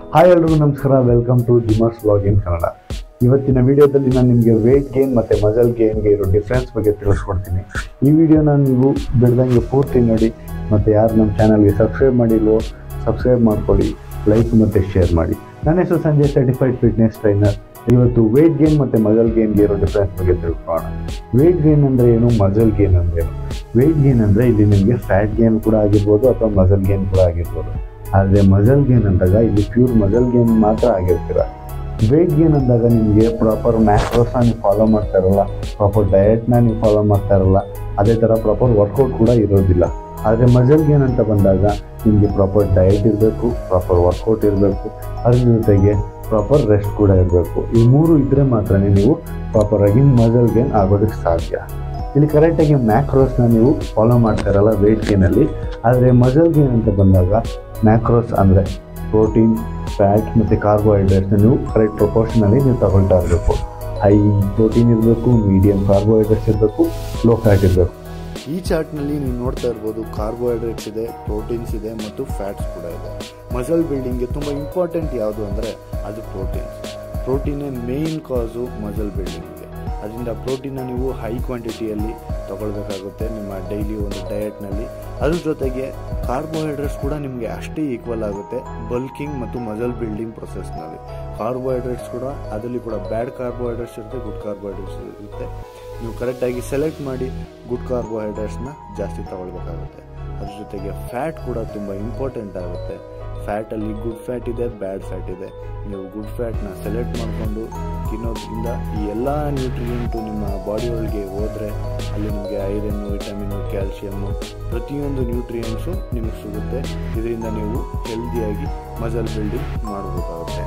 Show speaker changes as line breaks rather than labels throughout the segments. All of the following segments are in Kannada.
ಹಾಯ್ ಎಲ್ರಿಗೂ ನಮಸ್ಕಾರ welcome to gymmers vlog in Kannada ಇವತ್ತಿನ ವಿಡಿಯೋದಲ್ಲಿ ನಾನು ನಿಮಗೆ ವೇಟ್ ಗೇನ್ ಮತ್ತು ಮಜಲ್ ಗೇನ್ಗೆ ಇರೋ ಡಿಫ್ರೆನ್ಸ್ ಬಗ್ಗೆ ತಿಳಿಸ್ಕೊಡ್ತೀನಿ ಈ ವಿಡಿಯೋನ ನೀವು ಬಿಡ್ದಂಗೆ ಪೂರ್ತಿ ನೋಡಿ ಮತ್ತು ಯಾರು ನಮ್ಮ ಚಾನಲ್ಗೆ ಸಬ್ಸ್ಕ್ರೈಬ್ ಮಾಡಿಲ್ವೋ ಸಬ್ಸ್ಕ್ರೈಬ್ ಮಾಡ್ಕೊಳ್ಳಿ ಲೈಕ್ ಮತ್ತು ಶೇರ್ ಮಾಡಿ ನನ್ನ ಹೆಸರು ಸಂಜಯ್ ಸರ್ಟಿಫೈಡ್ ಫಿಟ್ನೆಸ್ ಟ್ರೈನರ್ ಇವತ್ತು ವೇಟ್ ಗೇನ್ ಮತ್ತು ಮಜಲ್ ಗೇನ್ಗೆ ಇರೋ ಡಿಫ್ರೆನ್ಸ್ ಬಗ್ಗೆ ತಿಳ್ಕೊಳ್ಳೋಣ ವೇಟ್ ಗೇನ್ ಅಂದರೆ ಏನು ಮಜಲ್ ಗೇನ್ ಅಂದರೆ ಏನು ವೇಟ್ ಗೇನ್ ಅಂದರೆ ಇಲ್ಲಿ ನಿಮಗೆ ಫ್ಯಾಟ್ ಗೇನ್ ಕೂಡ ಆಗಿರ್ಬೋದು ಅಥವಾ ಮಜಲ್ ಗೇನ್ ಕೂಡ ಆಗಿರ್ಬೋದು ಆದರೆ ಮಜಲ್ ಗೇನ್ ಅಂದಾಗ ಇಲ್ಲಿ ಪ್ಯೂರ್ ಮಜಲ್ ಗೇನ್ ಮಾತ್ರ ಆಗಿರ್ತೀರ ವೇಟ್ ಗೇನ್ ಅಂದಾಗ ನಿಮಗೆ ಪ್ರಾಪರ್ ಮ್ಯಾಕ್ರೋಸ್ನ ನೀವು ಫಾಲೋ ಮಾಡ್ತಾ ಇರಲ್ಲ ಪ್ರಾಪರ್ ಡಯಟ್ನ ನೀವು ಫಾಲೋ ಮಾಡ್ತಾ ಇರಲ್ಲ ಅದೇ ಥರ ಪ್ರಾಪರ್ ವರ್ಕೌಟ್ ಕೂಡ ಇರೋದಿಲ್ಲ ಆದರೆ ಮಜಲ್ ಗೇನ್ ಅಂತ ಬಂದಾಗ ನಿಮಗೆ ಪ್ರಾಪರ್ ಡಯಟ್ ಇರಬೇಕು ಪ್ರಾಪರ್ ವರ್ಕೌಟ್ ಇರಬೇಕು ಅದ್ರ ಜೊತೆಗೆ ಪ್ರಾಪರ್ ರೆಸ್ಟ್ ಕೂಡ ಇರಬೇಕು ಈ ಮೂರು ಇದ್ದರೆ ಮಾತ್ರ ನೀವು ಪ್ರಾಪರಾಗಿ ಮಜಲ್ ಗೇನ್ ಆಗೋದಕ್ಕೆ ಸಾಧ್ಯ ಇಲ್ಲಿ ಕರೆಕ್ಟಾಗಿ ಮ್ಯಾಕ್ರೋಸ್ನ ನೀವು ಫಾಲೋ ಮಾಡ್ತಾ ಇರಲ್ಲ ವೇಟ್ ಗೇನಲ್ಲಿ ಆದರೆ ಮಜಲ್ ಗೇನ್ ಅಂತ ಬಂದಾಗ ಮ್ಯಾಕ್ರೋಸ್ ಅಂದರೆ ಪ್ರೋಟೀನ್ ಫ್ಯಾಟ್ ಮತ್ತು ಕಾರ್ಬೋಹೈಡ್ರೇಟ್ಸ್ನ ನೀವು ಕರೆಕ್ಟ್ ಪ್ರಪೋರ್ಷನಲ್ಲಿ ನೀವು ತಗೊಳ್ತಾ ಇರಬೇಕು ಹೈ ಪ್ರೋಟೀನ್ ಇರಬೇಕು ಮೀಡಿಯಮ್ ಕಾರ್ಬೋಹೈಡ್ರೇಟ್ಸ್ ಇರಬೇಕು ಲೋ ಫ್ಯಾಟ್ ಇರಬೇಕು
ಈ ಚಾರ್ಟ್ನಲ್ಲಿ ನೀವು ನೋಡ್ತಾ ಇರ್ಬೋದು ಕಾರ್ಬೋಹೈಡ್ರೇಟ್ಸ್ ಇದೆ ಪ್ರೋಟೀನ್ಸ್ ಇದೆ ಮತ್ತು ಫ್ಯಾಟ್ಸ್ ಕೂಡ ಇದೆ ಮಸಲ್ ಬಿಲ್ಡಿಂಗ್ಗೆ ತುಂಬ ಇಂಪಾರ್ಟೆಂಟ್ ಯಾವುದು ಅಂದರೆ ಅದು ಪ್ರೋಟೀನ್ಸ್ ಪ್ರೋಟೀನೇ ಮೇನ್ ಕಾಸು ಮಸಲ್ ಬಿಲ್ಡಿಂಗ್ಗೆ ಅದರಿಂದ ಪ್ರೋಟೀನ್ನ ನೀವು ಹೈ ಕ್ವಾಂಟಿಟಿಯಲ್ಲಿ ತಗೊಳ್ಬೇಕಾಗುತ್ತೆ ನಿಮ್ಮ ಡೈಲಿ ಒಂದು ಡಯಟ್ನಲ್ಲಿ ಅದ್ರ ಜೊತೆಗೆ ಕಾರ್ಬೋಹೈಡ್ರೇಟ್ಸ್ ಕೂಡ ನಿಮಗೆ ಅಷ್ಟೇ ಈಕ್ವಲ್ ಆಗುತ್ತೆ ಬಲ್ಕಿಂಗ್ ಮತ್ತು ಮಸಲ್ ಬಿಲ್ಡಿಂಗ್ ಪ್ರೊಸೆಸ್ನಲ್ಲಿ ಕಾರ್ಬೋಹೈಡ್ರೇಟ್ಸ್ ಕೂಡ ಅದರಲ್ಲಿ ಕೂಡ ಬ್ಯಾಡ್ ಕಾರ್ಬೋಹೈಡ್ರೇಟ್ಸ್ ಇರುತ್ತೆ ಗುಡ್ ಕಾರ್ಬೋಹೈಡ್ರೇಟ್ಸ್ ಇರುತ್ತೆ ನೀವು ಕರೆಕ್ಟಾಗಿ ಸೆಲೆಕ್ಟ್ ಮಾಡಿ ಗುಡ್ ಕಾರ್ಬೋಹೈಡ್ರೇಟ್ಸ್ನ ಜಾಸ್ತಿ ತಗೊಳ್ಬೇಕಾಗುತ್ತೆ ಅದ್ರ ಜೊತೆಗೆ ಫ್ಯಾಟ್ ಕೂಡ ತುಂಬ ಇಂಪಾರ್ಟೆಂಟ್ ಆಗುತ್ತೆ ಫ್ಯಾಟಲ್ಲಿ ಗುಡ್ ಫ್ಯಾಟ್ ಇದೆ ಬ್ಯಾಡ್ ಫ್ಯಾಟ್ ಇದೆ ನೀವು ಗುಡ್ ಫ್ಯಾಟ್ನ ಸೆಲೆಕ್ಟ್ ಮಾಡಿಕೊಂಡು ತಿನ್ನೋದ್ರಿಂದ ಈ ಎಲ್ಲ ನ್ಯೂಟ್ರಿಯೆಂಟು ನಿಮ್ಮ ಬಾಡಿ ಒಳಗೆ ಹೋದರೆ ಅಲ್ಲಿ ನಿಮಗೆ ಐರನ್ನು ವಿಟಮಿನ್ನು ಕ್ಯಾಲ್ಶಿಯಮ್ಮು ಪ್ರತಿಯೊಂದು ನ್ಯೂಟ್ರಿಯೆಂಟ್ಸು ನಿಮಗೆ ಸಿಗುತ್ತೆ ಇದರಿಂದ ನೀವು ಹೆಲ್ದಿಯಾಗಿ ಮಸಲ್ ಬಿಲ್ಡಿಂಗ್ ಮಾಡಬೇಕಾಗುತ್ತೆ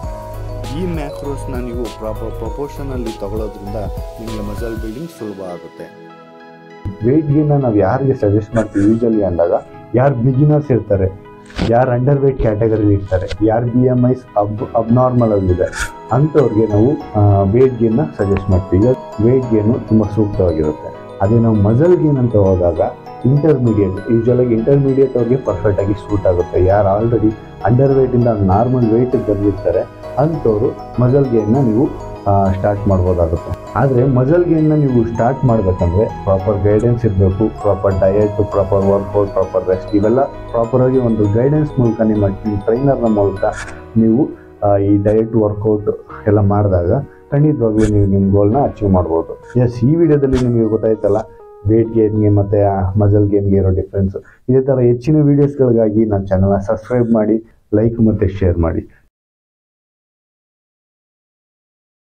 ಈ ಮ್ಯಾಕ್ರೋಸ್ನ ನೀವು ಪ್ರಾಪರ್ ಪ್ರಪೋರ್ಷನಲ್ಲಿ ತಗೊಳ್ಳೋದ್ರಿಂದ ನಿಮಗೆ ಮಸಲ್ ಬಿಲ್ಡಿಂಗ್ ಸುಲಭ ಆಗುತ್ತೆ
ವೇಟ್ ಗೇನ್ನ ನಾವು ಯಾರಿಗೆ ಸಜೆಸ್ಟ್ ಮಾಡ್ತೀವಿ ಯೂಶಲಿ ಅಂದಾಗ ಯಾರು ಬಿಗಿನರ್ಸ್ ಇರ್ತಾರೆ ಯಾರು ಅಂಡರ್ ವೇಟ್ ಕ್ಯಾಟಗರಿ ಇರ್ತಾರೆ ಯಾರು B M I's ab abnormal ಆಗಿದೆ ಅಂಥವ್ರಿಗೆ ನಾವು ವೇಟ್ ಗೇನ್ನ ಸಜೆಸ್ಟ್ ಮಾಡ್ತೀವಿ ವೇಟ್ ಗೇನು ತುಂಬ ಸೂಕ್ತವಾಗಿರುತ್ತೆ ಅದೇ ನಾವು ಮಸಲ್ ಗೇನ್ ಅಂತ ಹೋದಾಗ ಇಂಟರ್ಮೀಡಿಯೇಟ್ ಯೂಶಲಾಗಿ ಇಂಟರ್ಮೀಡಿಯೇಟ್ ಅವ್ರಿಗೆ ಪರ್ಫೆಕ್ಟಾಗಿ ಸೂಟ್ ಆಗುತ್ತೆ ಯಾರು ಆಲ್ರೆಡಿ ಅಂಡರ್ ವೇಟಿಂದ ನಾರ್ಮಲ್ ವೆಯ್ಟ್ ಬಂದಿರ್ತಾರೆ ಅಂಥವ್ರು ಮಸಲ್ ಗೇನ್ನ ನೀವು ಸ್ಟಾರ್ಟ್ ಮಾಡ್ಬೋದಾಗುತ್ತೆ ಆದರೆ ಮಸಲ್ ಗೇನ್ನ ನೀವು ಸ್ಟಾರ್ಟ್ ಮಾಡಬೇಕಂದ್ರೆ ಪ್ರಾಪರ್ ಗೈಡೆನ್ಸ್ ಇರಬೇಕು proper diet proper workout proper rest ಇವೆಲ್ಲ ಪ್ರಾಪರಾಗಿ ಒಂದು ಗೈಡೆನ್ಸ್ ಮೂಲಕ ನಿಮ್ಮ ಟ್ರೈನರ್ನ ಮೂಲಕ ನೀವು ಆ, ಈ ಡಯಟ್ ವರ್ಕೌಟ್ ಎಲ್ಲ ಮಾಡಿದಾಗ ಖಂಡಿತವಾಗ್ಲೂ ನೀವು ನಿಮ್ಮ ಗೋಲ್ನ ಅಚೀವ್ ಮಾಡ್ಬೋದು ಎಸ್ ಈ ವಿಡಿಯೋದಲ್ಲಿ ನಿಮಗೆ ಗೊತ್ತಾಯ್ತಲ್ಲ ವೇಟ್ ಗೇನ್ಗೆ ಮತ್ತು ಮಸಲ್ ಗೇನ್ಗೆ ಇರೋ ಡಿಫ್ರೆನ್ಸ್ ಇದೇ ಥರ ಹೆಚ್ಚಿನ ವೀಡಿಯೋಸ್ಗಳಿಗಾಗಿ ನನ್ನ ಚಾನಲ್ನ ಸಬ್ಸ್ಕ್ರೈಬ್ ಮಾಡಿ ಲೈಕ್ ಮತ್ತು ಶೇರ್ ಮಾಡಿ